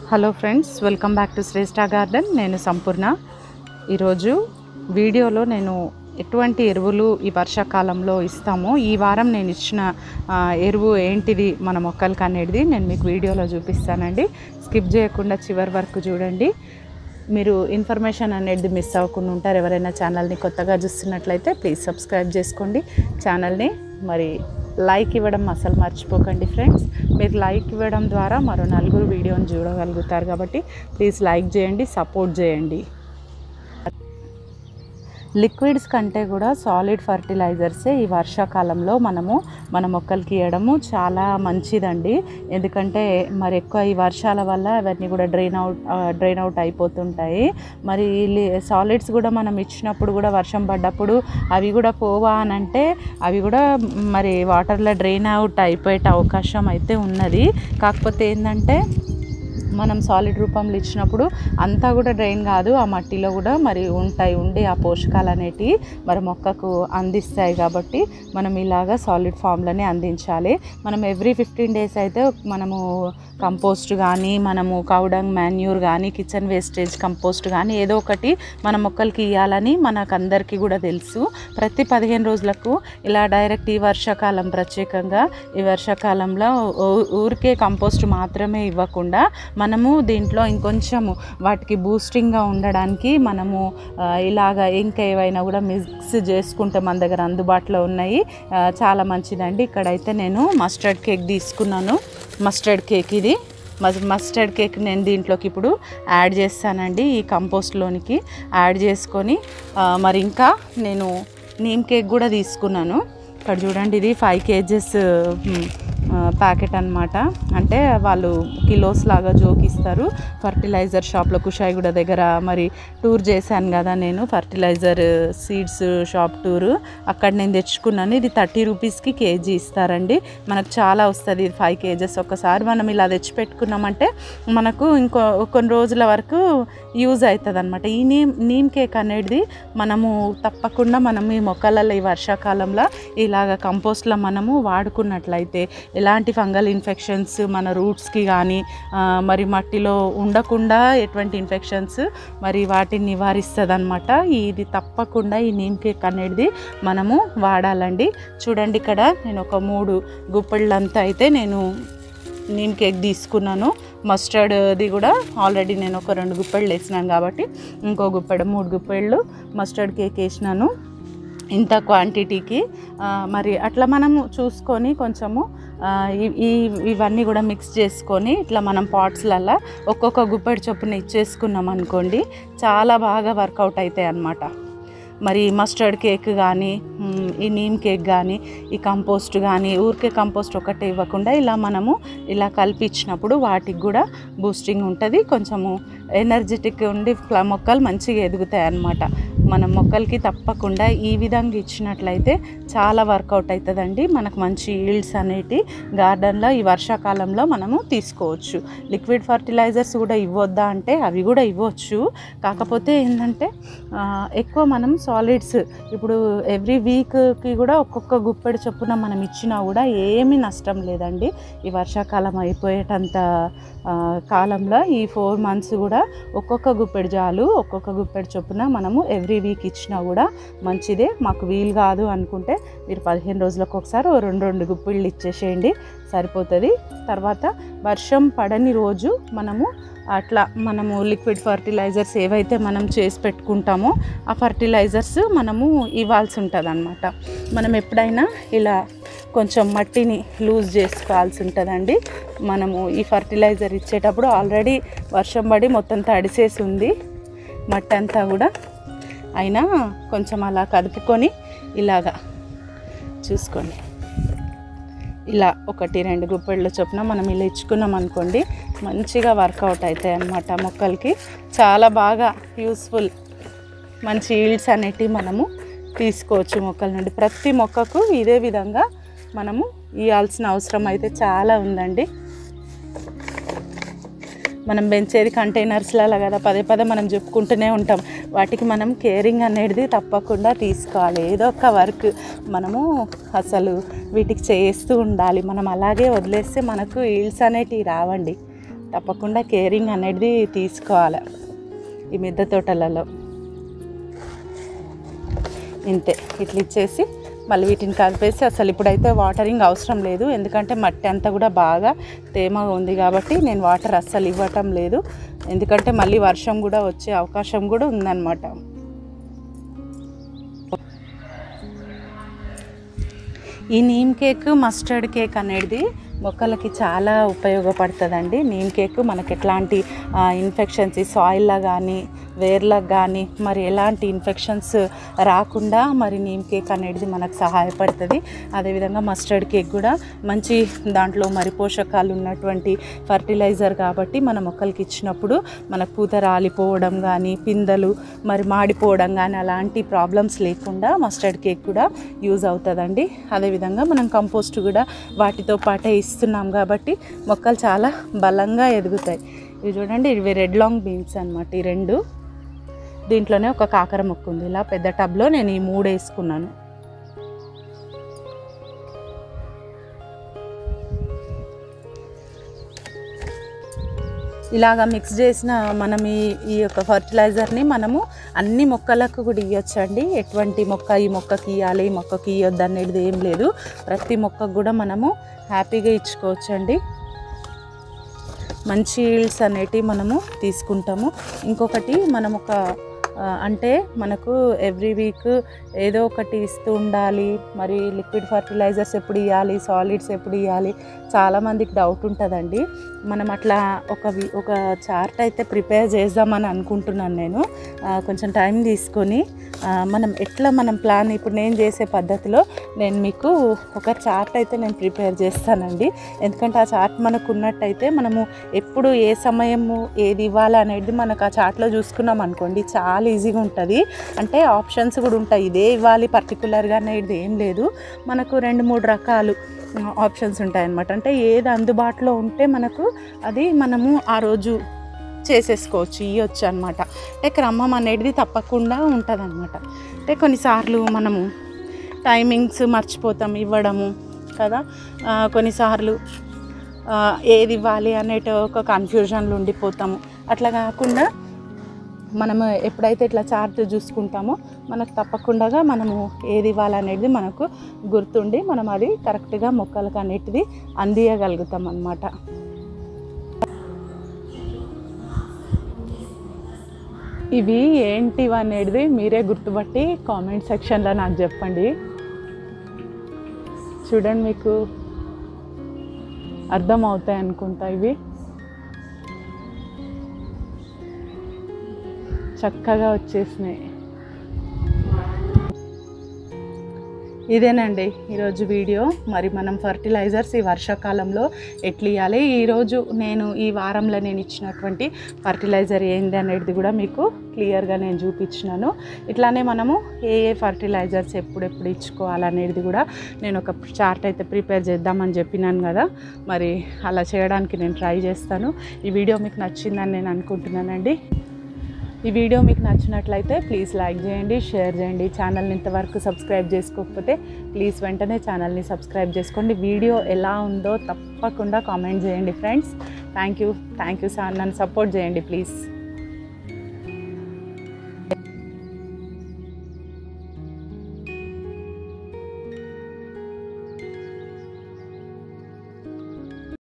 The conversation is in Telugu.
hello friends welcome back to Shreshta garden నేను సంపూర్ణ ఈరోజు వీడియోలో నేను ఎటువంటి ఎరువులు ఈ వర్షాకాలంలో ఇస్తామో ఈ వారం నేను ఇచ్చిన ఆ, ఎరువు ఏంటిది మన మొక్కలకి అనేది నేను మీకు వీడియోలో చూపిస్తానండి స్కిప్ చేయకుండా చివరి వరకు చూడండి మీరు ఇన్ఫర్మేషన్ అనేది మిస్ అవ్వకుండా ఉంటారు ఎవరైనా ఛానల్ని కొత్తగా చూస్తున్నట్లయితే ప్లీజ్ సబ్స్క్రైబ్ చేసుకోండి ఛానల్ని మరి లైక్ ఇవ్వడం అసలు మర్చిపోకండి ఫ్రెండ్స్ మీరు లైక్ ఇవ్వడం ద్వారా మరో నలుగురు వీడియోని చూడగలుగుతారు కాబట్టి ప్లీజ్ లైక్ చేయండి సపోర్ట్ చేయండి లిక్విడ్స్ కంటే కూడా సాలిడ్ ఫర్టిలైజర్సే ఈ వర్షాకాలంలో మనము మన మొక్కలకి ఇవ్వడము చాలా మంచిదండి ఎందుకంటే మరి ఎక్కువ ఈ వర్షాల వల్ల అవన్నీ కూడా డ్రైన్ అవుట్ డ్రైన్ అవుట్ అయిపోతుంటాయి మరి సాలిడ్స్ కూడా మనం ఇచ్చినప్పుడు కూడా వర్షం పడ్డప్పుడు అవి కూడా పోవా అని అంటే అవి కూడా మరి వాటర్లో డ్రైన్ అవుట్ అయిపోయే అవకాశం అయితే ఉన్నది కాకపోతే ఏంటంటే మనం సాలిడ్ రూపంలో ఇచ్చినప్పుడు అంతా కూడా డ్రైన్ కాదు ఆ మట్టిలో కూడా మరి ఉంటాయి ఉండి ఆ పోషకాలు అనేటివి మరి మొక్కకు అందిస్తాయి కాబట్టి మనం ఇలాగా సాలిడ్ ఫామ్లోనే అందించాలి మనం ఎవ్రీ ఫిఫ్టీన్ డేస్ అయితే మనము కంపోస్ట్ కానీ మనము కౌడంగ్ మాన్యూర్ కానీ కిచెన్ వేస్టేజ్ కంపోస్ట్ కానీ ఏదో ఒకటి మన మొక్కలకి ఇవ్వాలని మనకు అందరికీ కూడా తెలుసు ప్రతి పదిహేను రోజులకు ఇలా డైరెక్ట్ ఈ వర్షాకాలం ప్రత్యేకంగా ఈ వర్షాకాలంలో ఊ- ఊరికే కంపోస్ట్ మాత్రమే ఇవ్వకుండా మనము దీంట్లో ఇంకొంచెము వాటికి బూస్టింగ్గా ఉండడానికి మనము ఆ, ఇలాగ ఇంకా ఏవైనా కూడా మిక్స్ చేసుకుంటే మన దగ్గర అందుబాటులో ఉన్నాయి ఆ, చాలా మంచిదండి ఇక్కడైతే నేను మస్టర్డ్ కేక్ తీసుకున్నాను మస్టర్డ్ కేక్ ఇది మస్- మస్టర్డ్ కేక్ నేను దీంట్లోకి ఇప్పుడు యాడ్ చేస్తానండి ఈ కంపోస్ట్లోనికి యాడ్ చేసుకొని ఆ, మరి ఇంకా నేను నీమ్ కేక్ కూడా తీసుకున్నాను ఇక్కడ చూడండి ఇది ఫైవ్ కేజెస్ ప్యాకెట్ అన్నమాట అంటే వాళ్ళు కిలోస్ లాగా జోకిస్తారు ఫర్టిలైజర్ షాప్లో కుషాయిగూడ దగ్గర మరి టూర్ చేశాను కదా నేను ఫర్టిలైజర్ సీడ్స్ షాప్ టూర్ అక్కడ నేను తెచ్చుకున్నాను ఇది థర్టీ రూపీస్కి కేజీ ఇస్తారండి మనకు చాలా వస్తుంది ఇది ఫైవ్ కేజెస్ ఒకసారి మనం ఇలా తెచ్చి పెట్టుకున్నామంటే మనకు ఇంకో కొన్ని రోజుల వరకు యూజ్ అవుతుంది అనమాట ఈ నీమ్ నీమ్ కేక్ అనేది మనము తప్పకుండా మనం ఈ మొక్కలలో ఈ వర్షాకాలంలో ఇలాగ కంపోస్ట్లో మనము వాడుకున్నట్లయితే ఎలాంటి ఫంగల్ ఇన్ఫెక్షన్స్ మన రూట్స్కి కానీ ఆ, మరి మట్టిలో ఉండకుండా ఎటువంటి ఇన్ఫెక్షన్స్ మరి వాటిని నివారిస్తుంది అనమాట ఇది తప్పకుండా ఈ నీమ్ కేక్ అనేది మనము వాడాలండి చూడండి ఇక్కడ నేను ఒక మూడు గుప్పెళ్ళంతా అయితే నేను నీమ్ కేక్ తీసుకున్నాను మస్టర్డ్ది కూడా ఆల్రెడీ నేను ఒక రెండు గుప్పెళ్ళు వేసినాను కాబట్టి ఇంకో గుప్పెడు మూడు గుప్పెళ్ళు మస్టర్డ్ కేక్ వేసినాను ఇంత క్వాంటిటీకి ఆ, మరి అట్లా మనము చూసుకొని కొంచెము ఆ, ఈ- ఈ ఇవన్నీ కూడా మిక్స్ చేసుకొని ఇట్లా మనం పాట్స్లల్లో ఒక్కొక్క గుప్పెడు చొప్పున ఇచ్చేసుకున్నాం అనుకోండి చాలా బాగా వర్కౌట్ అవుతాయి అన్నమాట మరి మస్టర్డ్ కేక్ కానీ మ్, ఈ నీమ్ కేక్ కానీ ఈ కంపోస్ట్ కానీ ఊరికే కంపోస్ట్ ఒకటే ఇవ్వకుండా ఇలా మనము ఇలా కలిపించినప్పుడు వాటికి కూడా బూస్టింగ్ ఉంటుంది కొంచెము ఎనర్జెటిక్ ఉండి ఫ్ల- మొక్కలు మంచిగా ఎదుగుతాయి అన్నమాట మన మొక్కలకి తప్పకుండా ఈ విధంగా ఇచ్చినట్లయితే చాలా వర్కౌట్ అవుతుందండి మనకు మంచి ఈల్డ్స్ అనేటి గార్డెన్లో ఈ వర్షాకాలంలో మనము తీసుకోవచ్చు లిక్విడ్ ఫర్టిలైజర్స్ కూడా ఇవ్వొద్దా అంటే అవి కూడా ఇవ్వచ్చు కాకపోతే ఏంటంటే ఆ, ఎక్కువ మనం సాలిడ్స్ ఇప్పుడు ఎవ్రీ వీక్కి కూడా ఒక్కొక్క గుప్పెడు చొప్పున మనం ఇచ్చినా కూడా ఏమీ నష్టం లేదండి ఈ వర్షాకాలం అయిపోయేటంత ఆ, కాలంలో ఈ ఫోర్ మంత్స్ కూడా ఒక్కొక్క గుప్పెడు జాలు ఒక్కొక్క గుప్పెడు చొప్పున మనము ఎవ్రీ వీక్ ఇచ్చినా కూడా మంచిదే మాకు వీలు కాదు అనుకుంటే మీరు పదిహేను రోజులకు ఒకసారి ఓ రెండు రెండు గుప్పిళ్ళు ఇచ్చేసేయండి సరిపోతుంది తర్వాత వర్షం పడని రోజు మనము అట్లా మనము లిక్విడ్ ఫర్టిలైజర్స్ ఏవైతే మనం చేసి పెట్టుకుంటామో ఆ ఫర్టిలైజర్స్ మనము ఇవ్వాల్సి ఉంటుంది అనమాట మనం ఎప్పుడైనా ఇలా కొంచెం మట్టిని లూజ్ చేసుకోవాల్సి ఉంటుందండి మనము ఈ ఫర్టిలైజర్ ఇచ్చేటప్పుడు ఆల్రెడీ వర్షం పడి మొత్తం తడిసేసి ఉంది మట్టి అంతా కూడా అయినా కొంచెం అలా కదుపుకొని ఇలాగా చూసుకోండి ఇలా ఒకటి రెండు గుప్పెళ్ళ చొప్పున మనం ఇలా ఇచ్చుకున్నాం అనుకోండి మంచిగా వర్కౌట్ అవుతాయి అన్నమాట మొక్కలకి చాలా బాగా యూస్ఫుల్ మంచి ఈల్డ్స్ అనేటివి మనము తీసుకోవచ్చు మొక్కల నుండి ప్రతి మొక్కకు ఇదే విధంగా మనము ఇవ్వాల్సిన అవసరం అయితే చాలా ఉందండి మనం పెంచేది కంటైనర్స్లలో కదా పదే పదే మనం చెప్పుకుంటూనే ఉంటాం వాటికి మనం కేరింగ్ అనేది తప్పకుండా తీసుకోవాలి ఏదో ఒక వర్క్ మనము అసలు వీటికి చేస్తూ ఉండాలి మనం అలాగే వదిలేస్తే మనకు ఈల్స్ అనేటివి రావండి తప్పకుండా కేరింగ్ అనేది తీసుకోవాలి ఈ మిద్దె తోటలలో ఇంతే ఇట్లా ఇచ్చేసి మళ్ళీ వీటిని కలిపేసి అసలు ఇప్పుడైతే వాటరింగ్ అవసరం లేదు ఎందుకంటే మట్టి అంతా కూడా బాగా తేమగా ఉంది కాబట్టి నేను వాటర్ అస్సలు ఇవ్వటం లేదు ఎందుకంటే మళ్ళీ వర్షం కూడా వచ్చే అవకాశం కూడా ఉందన్నమాట ఈ నీమ్ కేక్ మస్టర్డ్ కేక్ అనేది మొక్కలకి చాలా ఉపయోగపడుతుందండి నీమ్ కేక్ మనకి ఎట్లాంటి ఇన్ఫెక్షన్స్ ఈ సాయిల్లో కానీ వేర్లకు కానీ మరి ఎలాంటి ఇన్ఫెక్షన్స్ రాకుండా మరి నీమ్ కేక్ అనేది మనకు సహాయపడుతుంది అదేవిధంగా మస్టర్డ్ కేక్ కూడా మంచి దాంట్లో మరి పోషకాలు ఉన్నటువంటి ఫర్టిలైజర్ కాబట్టి మన మొక్కలకి ఇచ్చినప్పుడు మన పూత రాలిపోవడం కానీ పిందెలు మరి మాడిపోవడం కానీ అలాంటి ప్రాబ్లమ్స్ లేకుండా మస్టర్డ్ కేక్ కూడా యూజ్ అవుతుందండి అదేవిధంగా మనం కంపోస్ట్ కూడా వాటితో పాటే ఇస్తున్నాం కాబట్టి మొక్కలు చాలా బలంగా ఎదుగుతాయి ఇవి చూడండి ఇవి రెడ్ లాంగ్ బీన్స్ అనమాట ఈ రెండు దీంట్లోనే ఒక కాకర మొక్క ఉంది ఇలా పెద్ద టబ్లో నేను ఈ మూడు వేసుకున్నాను ఇలాగా మిక్స్ చేసిన మనం ఈ ఈ యొక్క ఫర్టిలైజర్ని మనము అన్ని మొక్కలకు కూడా ఇవ్వచ్చండి ఎటువంటి మొక్క ఈ మొక్కకి ఇవ్వాలి ఈ మొక్కకి ఇవ్వద్దు అనేది ఏం లేదు ప్రతి మొక్కకు కూడా మనము హ్యాపీగా ఇచ్చుకోవచ్చండి మంచి ఈల్డ్స్ అనేటివి మనము తీసుకుంటాము ఇంకొకటి మనం ఒక ఆ, అంటే మనకు ఎవ్రీ వీక్ ఏదో ఒకటి ఇస్తూ ఉండాలి మరి లిక్విడ్ ఫర్టిలైజర్స్ ఎప్పుడు ఇవ్వాలి సాలిడ్స్ ఎప్పుడు ఇవ్వాలి చాలామందికి డౌట్ ఉంటుందండి మనం అట్లా ఒక వి- ఒక చార్ట్ అయితే ప్రిపేర్ చేద్దామని అనుకుంటున్నాను నేను ఆ, కొంచెం టైం తీసుకొని ఆ, మనం ఎట్లా మనం ప్లాన్ ఇప్పుడు నేను చేసే పద్ధతిలో నేను మీకు ఒక చార్ట్ అయితే నేను ప్రిపేర్ చేస్తానండి ఎందుకంటే ఆ చార్ట్ మనకు ఉన్నట్టయితే మనము ఎప్పుడు ఏ సమయము ఏది ఇవ్వాలి అనేది మనకు ఆ చార్ట్లో చూసుకున్నాం అనుకోండి చాలా ఈజీగా ఉంటుంది అంటే ఆప్షన్స్ కూడా ఉంటాయి ఇదే ఇవ్వాలి పర్టికులర్గా అనేది ఏం లేదు మనకు రెండు మూడు రకాలు ఆప్షన్స్ ఉంటాయన్నమాట అంటే ఏది అందుబాటులో ఉంటే మనకు అది మనము ఆ రోజు చేసేసుకోవచ్చు ఇవ్వచ్చు అనమాట అంటే క్రమం అనేది తప్పకుండా ఉంటుంది అనమాట అంటే కొన్నిసార్లు మనము టైమింగ్స్ మర్చిపోతాం ఇవ్వడము కదా ఆ, కొన్నిసార్లు ఆ, ఏది ఇవ్వాలి అనేటి ఒక కన్ఫ్యూజన్లో ఉండిపోతాము అట్లా కాకుండా మనము ఎప్పుడైతే ఇట్లా చార్ట్ చూసుకుంటామో మనకు తప్పకుండా మనము ఏది ఇవ్వాలనేది మనకు గుర్తుండి మనం అది కరెక్ట్గా మొక్కలకు అన్నిటిది అందియగలుగుతాం అన్నమాట ఇవి ఏంటివి అనేది మీరే గుర్తుపట్టి కామెంట్ సెక్షన్లో నాకు చెప్పండి చూడండి మీకు అర్థం అవుతాయి అనుకుంటా ఇవి చక్కగా వచ్చేసినాయి ఇదేనండి ఈరోజు వీడియో మరి మనం ఫర్టిలైజర్స్ ఈ వర్షాకాలంలో ఎట్లా ఇవ్వాలి ఈరోజు నేను ఈ వారంలో నేను ఇచ్చినటువంటి ఫర్టిలైజర్ ఏంది అనేది కూడా మీకు క్లియర్గా నేను చూపించినాను ఇట్లానే మనము ఏ ఏ ఫర్టిలైజర్స్ ఎప్పుడెప్పుడు ఇచ్చుకోవాలనేది కూడా నేను ఒక చార్ట్ అయితే ప్రిపేర్ చేద్దామని చెప్పినాను కదా మరి అలా చేయడానికి నేను ట్రై చేస్తాను ఈ వీడియో మీకు నచ్చిందని నేను అనుకుంటున్నానండి ఈ వీడియో మీకు నచ్చినట్లయితే ప్లీజ్ లైక్ చేయండి షేర్ చేయండి ఛానల్ని ఇంతవరకు సబ్స్క్రైబ్ చేసుకోకపోతే ప్లీజ్ వెంటనే ఛానల్ని సబ్స్క్రైబ్ చేసుకోండి వీడియో ఎలా ఉందో తప్పకుండా కామెంట్ చేయండి friends thank you thank you sir నన్ను సపోర్ట్ చేయండి ప్లీజ్